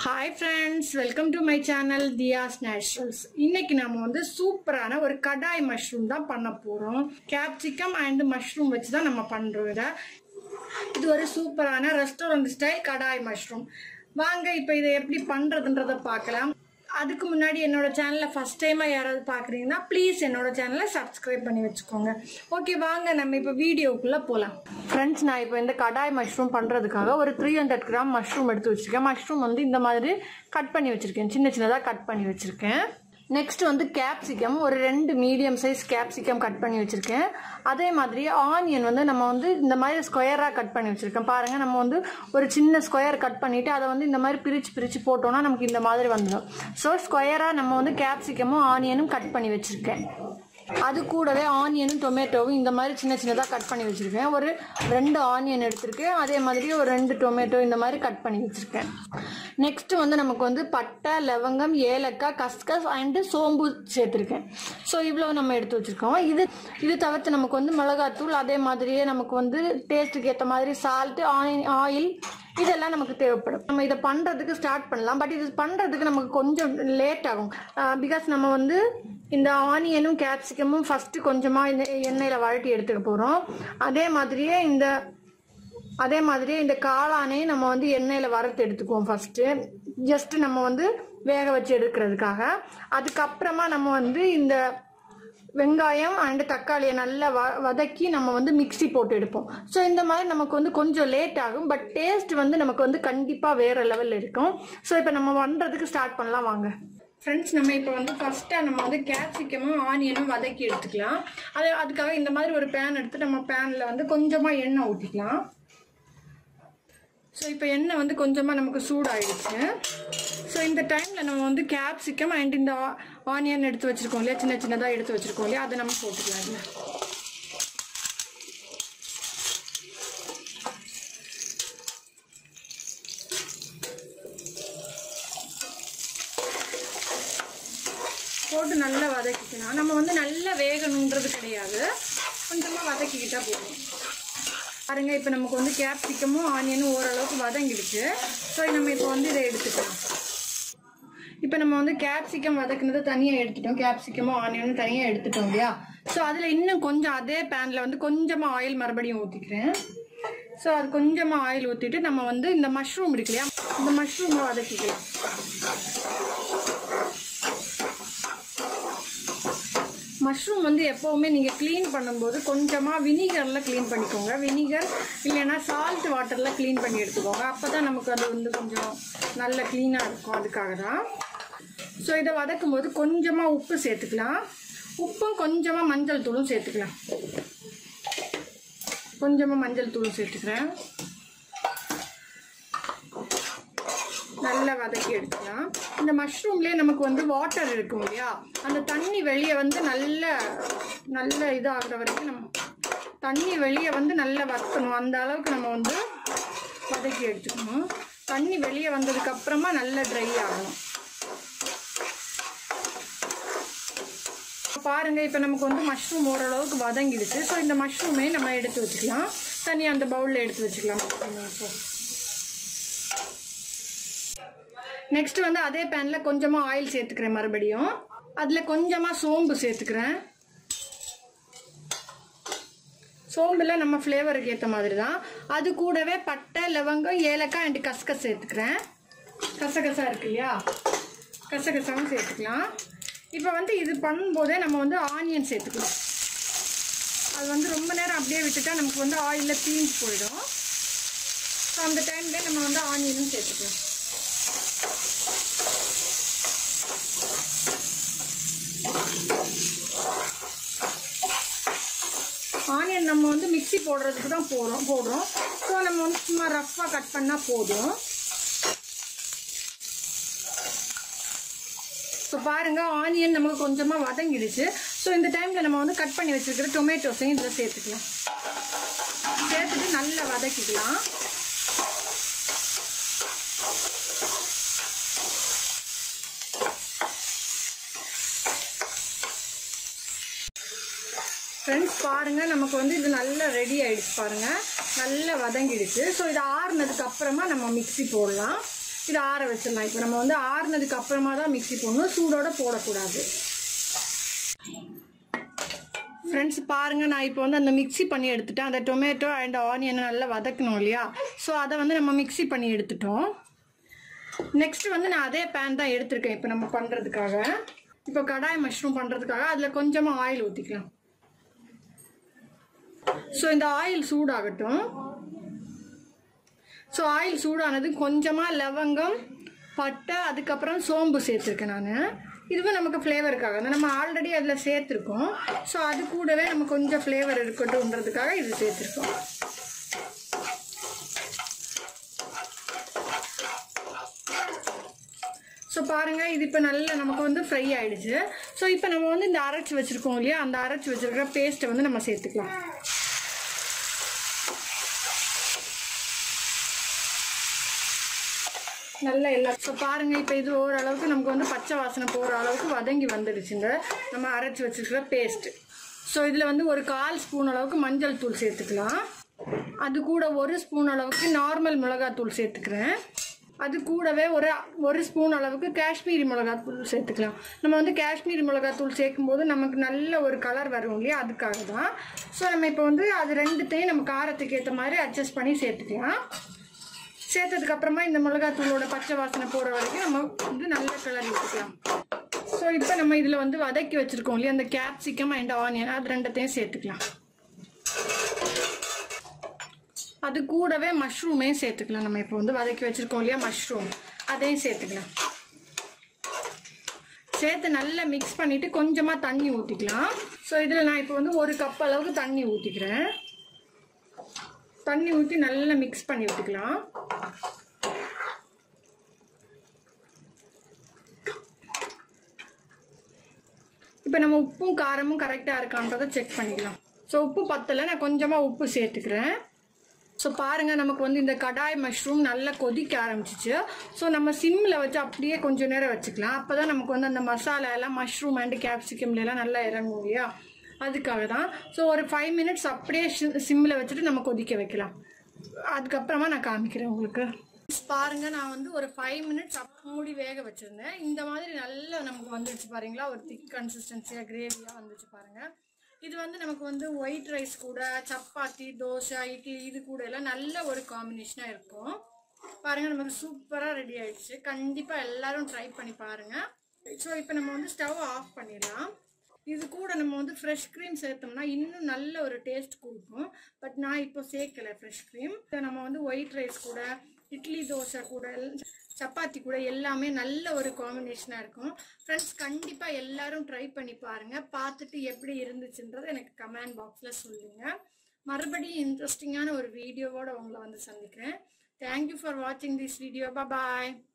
hi friends welcome to my channel Thiya's naturals இன்னைக்கு நம்ம வந்து சூப்பரான ஒரு கடாய் மஷ்ரூம் தான் பண்ண போகிறோம் கேப்சிகம் அண்ட் மஷ்ரூம் வச்சு தான் நம்ம பண்ணுறோம் இதை இது ஒரு சூப்பரான ரெஸ்டாரண்ட் ஸ்டைல் கடாய் மஷ்ரூம் வாங்க இப்போ இதை எப்படி பண்ணுறதுன்றதை பார்க்கலாம் அதுக்கு முன்னாடி என்னோட சேனலை ஃபஸ்ட் டைமாக யாராவது பார்க்குறீங்கன்னா ப்ளீஸ் என்னோட சேனலை சப்ஸ்கிரைப் பண்ணி வச்சுக்கோங்க ஓகே வாங்க நம்ம இப்போ வீடியோக்குள்ளே போகலாம் ஃப்ரெண்ட்ஸ் நான் இப்போ இந்த கடாய் மஷ்ரூம் பண்ணுறதுக்காக ஒரு த்ரீ ஹண்ட்ரட் கிராம் மஷ்ரூம் எடுத்து வச்சுருக்கேன் மஷ்ரூம் வந்து இந்த மாதிரி கட் பண்ணி வச்சுருக்கேன் சின்ன சின்னதாக கட் பண்ணி வச்சுருக்கேன் நெக்ஸ்ட் வந்து கேப்சிகம் ஒரு ரெண்டு மீடியம் சைஸ் கேப்சிகம் கட் பண்ணி வச்சுருக்கேன் அதே மாதிரி ஆனியன் வந்து நம்ம வந்து இந்த மாதிரி ஸ்கொயராக கட் பண்ணி வச்சுருக்கேன் பாருங்கள் நம்ம வந்து ஒரு சின்ன ஸ்கொயர் கட் பண்ணிவிட்டு அதை வந்து இந்த மாதிரி பிரித்து பிரித்து போட்டோம்னா நமக்கு இந்த மாதிரி வந்துடும் ஸோ ஸ்கொயராக நம்ம வந்து கேப்சிகமும் ஆனியனும் கட் பண்ணி வச்சுருக்கேன் அது கூடவே ஆனியனும் டொமேட்டோவும் இந்த மாதிரி சின்ன சின்னதாக கட் பண்ணி வச்சுருக்கேன் ஒரு ரெண்டு ஆனியன் எடுத்திருக்கேன் அதே மாதிரி ஒரு ரெண்டு டொமேட்டோ இந்த மாதிரி கட் பண்ணி வச்சுருக்கேன் நெக்ஸ்ட் வந்து நமக்கு வந்து பட்டை லவங்கம் ஏலக்காய் கஸ்கஸ் அண்டு சோம்பு சேர்த்துருக்கேன் ஸோ இவ்வளோ நம்ம எடுத்து வச்சுருக்கோம் இது இது தவிர்த்து நமக்கு வந்து மிளகாத்தூள் அதே மாதிரியே நமக்கு வந்து டேஸ்ட்டுக்கு ஏற்ற மாதிரி சால்ட்டு ஆயில் ஆயில் இதெல்லாம் நமக்கு தேவைப்படும் நம்ம இதை பண்ணுறதுக்கு ஸ்டார்ட் பண்ணலாம் பட் இது பண்ணுறதுக்கு நமக்கு கொஞ்சம் லேட் ஆகும் பிகாஸ் நம்ம வந்து இந்த ஆனியனும் கேப்சிகமும் ஃபஸ்ட்டு கொஞ்சமாக இந்த எண்ணெயில் வழட்டி எடுத்துக்க போகிறோம் அதே மாதிரியே இந்த அதே மாதிரி இந்த காளானையும் நம்ம வந்து எண்ணெயில் வறுத்து எடுத்துக்குவோம் ஃபஸ்ட்டு ஜஸ்ட் நம்ம வந்து வேக வச்சு எடுக்கிறதுக்காக அதுக்கப்புறமா நம்ம வந்து இந்த வெங்காயம் அண்டு தக்காளியை நல்லா வ வதக்கி நம்ம வந்து மிக்சி போட்டு எடுப்போம் ஸோ இந்த மாதிரி நமக்கு வந்து கொஞ்சம் லேட் ஆகும் பட் டேஸ்ட் வந்து நமக்கு வந்து கண்டிப்பாக வேறு லெவலில் இருக்கும் ஸோ இப்போ நம்ம பண்ணுறதுக்கு ஸ்டார்ட் பண்ணலாம் வாங்க ஃப்ரெண்ட்ஸ் நம்ம இப்போ வந்து ஃபஸ்ட்டாக நம்ம வந்து கேப்சிகமும் ஆனியனும் வதக்கி எடுத்துக்கலாம் அது அதுக்காக இந்த மாதிரி ஒரு பேன் எடுத்து நம்ம பேனில் வந்து கொஞ்சமாக எண்ணெய் ஊற்றிக்கலாம் ஸோ இப்போ எண்ணெய் வந்து கொஞ்சமாக நமக்கு சூடாயிடுச்சு ஸோ இந்த டைமில் நம்ம வந்து கேப்சிகம் அண்ட் இந்த ஆனியன் எடுத்து வச்சுருக்கோம் இல்லையா சின்ன சின்னதாக எடுத்து வச்சுருக்கோம் இல்லையா அதை நம்ம போட்டுக்கலாம் இல்லை போட்டு நல்லா வதக்கிக்கலாம் நம்ம வந்து நல்லா வேகணுன்றது கிடையாது கொஞ்சமாக வதக்கிக்கிட்டா போதும் பாருங்க இப்போ நமக்கு வந்து கேப்சிக்கமும் ஆனியனும் ஓரளவுக்கு வதங்கிடுச்சு ஸோ நம்ம இப்போ வந்து இதை எடுத்துக்கலாம் இப்போ நம்ம வந்து கேப்சிகம் வதக்குனது தனியாக எடுத்துட்டோம் கேப்சிக்கமும் ஆனியனும் தனியாக எடுத்துட்டோம் இல்லையா ஸோ அதில் இன்னும் கொஞ்சம் அதே பேனில் வந்து கொஞ்சமாக ஆயில் மறுபடியும் ஊற்றிக்கிறேன் ஸோ அது கொஞ்சமாக ஆயில் ஊற்றிட்டு நம்ம வந்து இந்த மஷ்ரூம் இருக்கு இல்லையா இந்த மஷ்ரூமை வதக்கிக்கலாம் மஷ்ரூம் வந்து எப்போவுமே நீங்கள் க்ளீன் பண்ணும்போது கொஞ்சமாக வினிகரில் க்ளீன் பண்ணிக்கோங்க வினிகர் இல்லைன்னா சால்ட் வாட்டரில் க்ளீன் பண்ணி எடுத்துக்கோங்க அப்போ தான் நமக்கு அது வந்து கொஞ்சம் நல்ல க்ளீனாக இருக்கும் அதுக்காக தான் ஸோ இதை வதக்கும் போது கொஞ்சமாக உப்பு சேர்த்துக்கலாம் உப்பும் கொஞ்சமாக மஞ்சள் தூளும் சேர்த்துக்கலாம் கொஞ்சமாக மஞ்சள் தூள் சேர்த்துக்கிறேன் நல்லா வதக்கி எடுத்துக்கலாம் இந்த மஷ்ரூம்லேயே நமக்கு வந்து வாட்டர் இருக்கும் இல்லையா அந்த தண்ணி வெளியே வந்து நல்ல நல்ல இதாகிற வரைக்கும் நம்ம தண்ணி வெளியே வந்து நல்லா வத்தணும் அந்த அளவுக்கு நம்ம வந்து வதக்கி எடுத்துக்கணும் தண்ணி வெளியே வந்ததுக்கு அப்புறமா நல்லா ட்ரை ஆகணும் பாருங்க இப்போ நமக்கு வந்து மஷ்ரூம் ஓரளவுக்கு வதங்கிடுச்சு ஸோ இந்த மஷ்ரூமே நம்ம எடுத்து வச்சுக்கலாம் தனியாக அந்த பவுலில் எடுத்து வச்சுக்கலாம் இப்போ நெக்ஸ்ட் வந்து அதே பேனில் கொஞ்சமாக ஆயில் சேர்த்துக்கிறேன் மறுபடியும் அதில் கொஞ்சமாக சோம்பு சேர்த்துக்கிறேன் சோம்பில் நம்ம ஃப்ளேவருக்கு ஏற்ற மாதிரி தான் அது கூடவே பட்டை லவங்கம் ஏலக்காய் அண்டு கசகஸ் சேர்த்துக்கிறேன் கசகசா இருக்கு இல்லையா கசகசாவும் சேர்த்துக்கலாம் இப்போ வந்து இது பண்ணும்போதே நம்ம வந்து ஆனியன் சேர்த்துக்கலாம் அது வந்து ரொம்ப நேரம் அப்படியே விட்டுட்டா நமக்கு வந்து ஆயிலில் தீஞ்சு போயிடும் ஸோ அந்த டைம்லேயே நம்ம வந்து ஆனியனும் சேர்த்துக்கலாம் ஆனியன் நம்ம வந்து மிக்சி போடுறதுக்கு தான் போடுறோம் போடுறோம் ஸோ நம்ம வந்து சும்மா ரஃப்பாக கட் பண்ணால் போதும் ஸோ பாருங்கள் ஆனியன் நமக்கு கொஞ்சமாக வதங்கிடுச்சு ஸோ இந்த டைமில் நம்ம வந்து கட் பண்ணி வச்சுருக்கிற டொமேட்டோஸையும் இதில் சேர்த்துக்கலாம் சேர்த்துட்டு நல்லா வதக்கிக்கலாம் ஃப்ரெண்ட்ஸ் பாருங்கள் நமக்கு வந்து இது நல்லா ரெடி ஆயிடுச்சு பாருங்கள் நல்லா வதங்கிடுச்சு ஸோ இது ஆறுனதுக்கு அப்புறமா நம்ம மிக்ஸி போடலாம் இது ஆற வச்சிடலாம் இப்போ நம்ம வந்து ஆறுனதுக்கு அப்புறமா தான் மிக்ஸி போடணும் சூடோட போடக்கூடாது ஃப்ரெண்ட்ஸ் பாருங்கள் நான் இப்போ வந்து அந்த மிக்ஸி பண்ணி எடுத்துட்டேன் அந்த டொமேட்டோ அண்ட் ஆனியனை நல்லா வதக்கணும் இல்லையா ஸோ அதை வந்து நம்ம மிக்ஸி பண்ணி எடுத்துட்டோம் நெக்ஸ்ட் வந்து நான் அதே பேன் தான் எடுத்திருக்கேன் இப்போ நம்ம பண்ணுறதுக்காக இப்போ கடாய் மஷ்ரூம் பண்ணுறதுக்காக அதில் கொஞ்சமாக ஆயில் ஊற்றிக்கலாம் ஸோ இந்த ஆயில் சூடாகட்டும் ஸோ ஆயில் சூடானது கொஞ்சமாக லவங்கம் பட்டை அதுக்கப்புறம் சோம்பு சேர்த்துருக்கேன் நான் இதுவும் நமக்கு ஃப்ளேவருக்காக தான் நம்ம ஆல்ரெடி அதில் சேர்த்துருக்கோம் ஸோ அது கூடவே நம்ம கொஞ்சம் ஃப்ளேவர் இருக்கட்டும்ன்றதுக்காக இது சேர்த்துருக்கோம் ஸோ பாருங்கள் இது இப்போ நல்லா நமக்கு வந்து ஃப்ரை ஆயிடுச்சு ஸோ இப்போ நம்ம வந்து இந்த அரைச்சி வச்சுருக்கோம் இல்லையா அந்த அரைச்சி வச்சுருக்கிற பேஸ்ட்டை வந்து நம்ம சேர்த்துக்கலாம் நல்லா எல்லாம் ஸோ பாருங்கள் இப்போ இது ஓரளவுக்கு நமக்கு வந்து பச்சை வாசனை போகிற அளவுக்கு வதங்கி வந்துடுச்சுங்க நம்ம அரைச்சி வச்சுருக்கிற பேஸ்ட்டு ஸோ இதில் வந்து ஒரு கால் ஸ்பூன் அளவுக்கு மஞ்சள் தூள் சேர்த்துக்கலாம் அது கூட ஒரு ஸ்பூன் அளவுக்கு நார்மல் மிளகாத்தூள் சேர்த்துக்கிறேன் அது கூடவே ஒரு ஒரு ஸ்பூன் அளவுக்கு காஷ்மீரி மிளகாத்தூள் சேர்த்துக்கலாம் நம்ம வந்து காஷ்மீரி மிளகாத்தூள் சேர்க்கும்போது நமக்கு நல்ல ஒரு கலர் வரும் இல்லையா அதுக்காக தான் ஸோ நம்ம இப்போ வந்து அது ரெண்டுத்தையும் நம்ம காரத்துக்கு ஏற்ற மாதிரி அட்ஜஸ்ட் பண்ணி சேர்த்துக்கலாம் சேர்த்ததுக்கு அப்புறமா இந்த மிளகாத்தூளோட பச்சை வாசனை போகிற வரைக்கும் நம்ம வந்து நல்லா கிளறி விட்டுக்கலாம் ஸோ இப்போ நம்ம இதில் வந்து வதக்கி வச்சுருக்கோம் இல்லையா அந்த கேப்சிகம் அண்ட் ஆனியன் அது ரெண்டத்தையும் சேர்த்துக்கலாம் அது கூடவே மஷ்ரூமையும் சேர்த்துக்கலாம் நம்ம இப்போ வந்து வதக்கி வச்சுருக்கோம் இல்லையா மஷ்ரூம் அதையும் சேர்த்துக்கலாம் சேர்த்து நல்லா மிக்ஸ் பண்ணிவிட்டு கொஞ்சமாக தண்ணி ஊற்றிக்கலாம் ஸோ இதில் நான் இப்போ வந்து ஒரு கப் அளவுக்கு தண்ணி ஊற்றிக்கிறேன் தண்ணி ஊற்றி நல்லா மிக்ஸ் பண்ணி விட்டுக்கலாம் இப்போ நம்ம உப்பும் காரமும் கரெக்டாக இருக்கான்றதை செக் பண்ணிக்கலாம் ஸோ உப்பு பத்தலை நான் கொஞ்சமாக உப்பு சேர்த்துக்கிறேன் ஸோ பாருங்கள் நமக்கு வந்து இந்த கடாய் மஷ்ரூம் நல்லா கொதிக்க ஆரம்பிச்சிச்சு ஸோ நம்ம சிம்மில் வச்சு அப்படியே கொஞ்சம் நேரம் வச்சுக்கலாம் அப்போ தான் நமக்கு வந்து அந்த மசாலா எல்லாம் மஷ்ரூம் அண்டு கேப்சிகம்ல எல்லாம் நல்லா இறங்கும் இல்லையா அதுக்காக தான் ஸோ ஒரு ஃபைவ் மினிட்ஸ் அப்படியே சிம்மில் வச்சுட்டு நம்ம கொதிக்க வைக்கலாம் அதுக்கப்புறமா நான் காமிக்கிறேன் உங்களுக்கு பாருங்க நான் வந்து ஒரு ஃபைவ் மினிட்ஸ் அப் மூடி வேக வச்சுருந்தேன் இந்த மாதிரி நல்லா நமக்கு வந்துடுச்சு பாருங்களா ஒரு திக் கன்சிஸ்டன்சியாக கிரேவியாக வந்துச்சு பாருங்க இது வந்து நமக்கு வந்து ஒயிட் ரைஸ் கூட சப்பாத்தி தோசை இட்லி இது கூட எல்லாம் நல்ல ஒரு காம்பினேஷனாக இருக்கும் பாருங்க நமக்கு சூப்பராக ரெடி ஆயிடுச்சு கண்டிப்பாக எல்லாரும் ட்ரை பண்ணி பாருங்க ஸோ இப்போ நம்ம வந்து ஸ்டவ் ஆஃப் பண்ணிடலாம் இது கூட நம்ம வந்து ஃப்ரெஷ் க்ரீம் சேர்த்தோம்னா இன்னும் நல்ல ஒரு டேஸ்ட் கொடுக்கும் பட் நான் இப்போ சேர்க்கல ஃப்ரெஷ் க்ரீம் நம்ம வந்து ஒயிட் ரைஸ் கூட இட்லி தோசை கூட சப்பாத்தி கூட எல்லாமே நல்ல ஒரு காம்பினேஷனாக இருக்கும் ஃப்ரெண்ட்ஸ் கண்டிப்பாக எல்லாரும் ட்ரை பண்ணி பாருங்கள் பார்த்துட்டு எப்படி இருந்துச்சுன்றதை எனக்கு கமெண்ட் பாக்ஸில் சொல்லுங்கள் மறுபடியும் இன்ட்ரெஸ்டிங்கான ஒரு வீடியோவோட உங்களை வந்து சந்திக்கிறேன் தேங்க்யூ ஃபார் வாட்சிங் திஸ் வீடியோ பாய்